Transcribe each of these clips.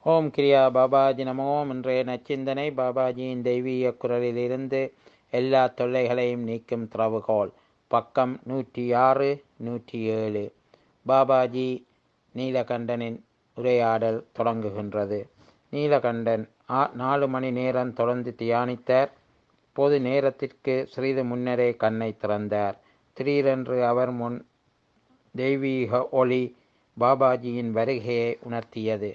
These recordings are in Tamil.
ஓம் கிரியா பாபாஜி நமோம் இன்றைய நச்சிந்தனை பாபாஜியின் தெய்வீக குரலிலிருந்து எல்லா தொல்லைகளையும் நீக்கும் திறவுகோல் பக்கம் நூற்றி ஆறு நூற்றி ஏழு பாபாஜி நீலகண்டனின் உரையாடல் தொடங்குகின்றது நீலகண்டன் ஆ நாலு மணி நேரம் தொடர்ந்து தியானித்தார் பொது நேரத்திற்கு சிறிது முன்னரே கண்ணை திறந்தார் திடீரென்று அவர் முன் தெய்வீக ஒளி பாபாஜியின் வருகையை உணர்த்தியது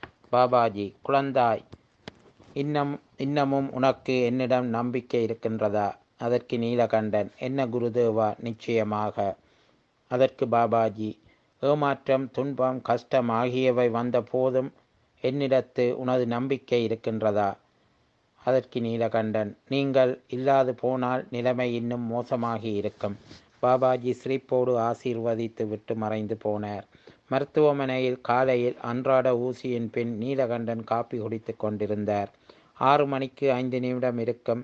பாபாஜி குழந்தாய் இன்னம் இன்னமும் உனக்கு என்னிடம் நம்பிக்கை இருக்கின்றதா அதற்கு நீலகண்டன் என்ன குருதேவா நிச்சயமாக அதற்கு பாபாஜி ஏமாற்றம் துன்பம் கஷ்டம் ஆகியவை வந்த போதும் என்னிடத்து உனது நம்பிக்கை இருக்கின்றதா அதற்கு நீலகண்டன் நீங்கள் இல்லாது போனால் நிலைமை இன்னும் மோசமாகி இருக்கும் பாபாஜி சிரிப்போடு ஆசீர்வதித்து விட்டு மறைந்து போனார் மருத்துவமனையில் காலையில் அன்றாட ஊசியின் பின் நீலகண்டன் காப்பி குடித்து கொண்டிருந்தார் ஆறு மணிக்கு ஐந்து நிமிடம் இருக்கும்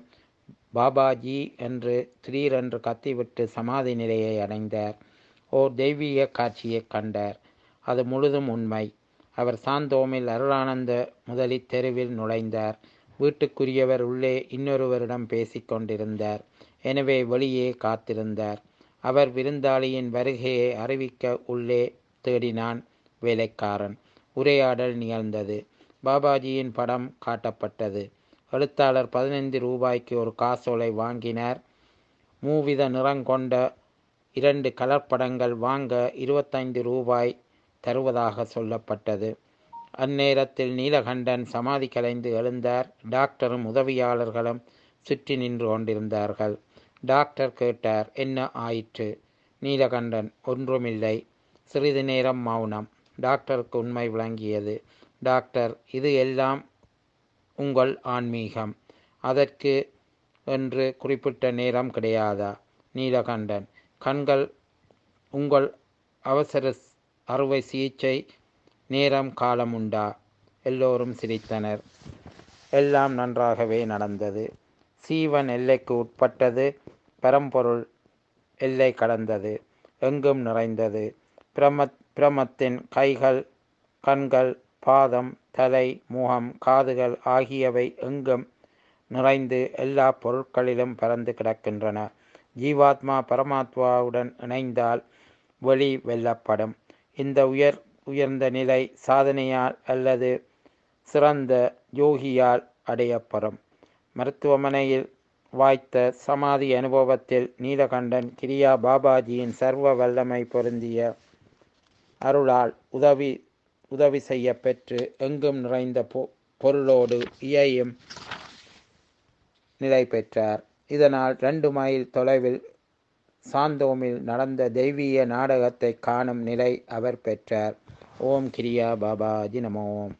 பாபாஜி என்று திடீரென்று கத்திவிட்டு சமாதி நிலையை அடைந்தார் ஓர் தெய்வீக காட்சியை கண்டார் அது முழுதும் உண்மை அவர் சாந்தோமில் அருளானந்த முதலி தெருவில் நுழைந்தார் வீட்டுக்குரியவர் உள்ளே இன்னொருவரிடம் பேசிக்கொண்டிருந்தார் எனவே வெளியே காத்திருந்தார் அவர் விருந்தாளியின் வருகையை அறிவிக்க உள்ளே தேடினான் வேலைக்காரன் உரையாடல் நிகழ்ந்தது பாபாஜியின் படம் காட்டப்பட்டது எழுத்தாளர் பதினைந்து ரூபாய்க்கு ஒரு காசோலை வாங்கினார் மூவித நிறங்கொண்ட இரண்டு கலர் படங்கள் வாங்க இருபத்தைந்து ரூபாய் தருவதாக சொல்லப்பட்டது அந்நேரத்தில் நீலகண்டன் சமாதி கலைந்து எழுந்தார் டாக்டரும் உதவியாளர்களும் சுற்றி நின்று கொண்டிருந்தார்கள் டாக்டர் கேட்டார் என்ன ஆயிற்று நீலகண்டன் ஒன்றுமில்லை சிறிது நேரம் மௌனம் டாக்டருக்கு உண்மை விளங்கியது டாக்டர் இது எல்லாம் உங்கள் ஆன்மீகம் அதற்கு என்று குறிப்பிட்ட நேரம் கிடையாதா நீலகண்டன் கண்கள் உங்கள் அவசர அறுவை சிகிச்சை நேரம் காலம் உண்டா எல்லோரும் சிரித்தனர் எல்லாம் நன்றாகவே நடந்தது சீவன் எல்லைக்கு உட்பட்டது பரம்பொருள் எல்லை கடந்தது எங்கும் நிறைந்தது பிரம பிரமத்தின் கைகள் கண்கள் பாதம் தலை முகம் காதுகள் ஆகியவை எங்கும் நிறைந்து எல்லா பொருட்களிலும் பறந்து கிடக்கின்றன ஜீவாத்மா பரமாத்மாவுடன் இணைந்தால் வெளி வெல்லப்படும் இந்த உயர் உயர்ந்த நிலை சாதனையால் அல்லது சிறந்த யோகியால் அடையப்படும் மருத்துவமனையில் வாய்த்த சமாதி அனுபவத்தில் நீலகண்டன் கிரியா பாபாஜியின் சர்வ வல்லமை பொருந்திய அருளால் உதவி உதவி செய்ய பெற்று எங்கும் நிறைந்த பொ பொருளோடு இயையும் நிலை பெற்றார் இதனால் ரெண்டு மைல் தொலைவில் சாந்தோமில் நடந்த தெய்வீக நாடகத்தை காணும் நிலை அவர் பெற்றார் ஓம் கிரியா பாபாஜி நமோம்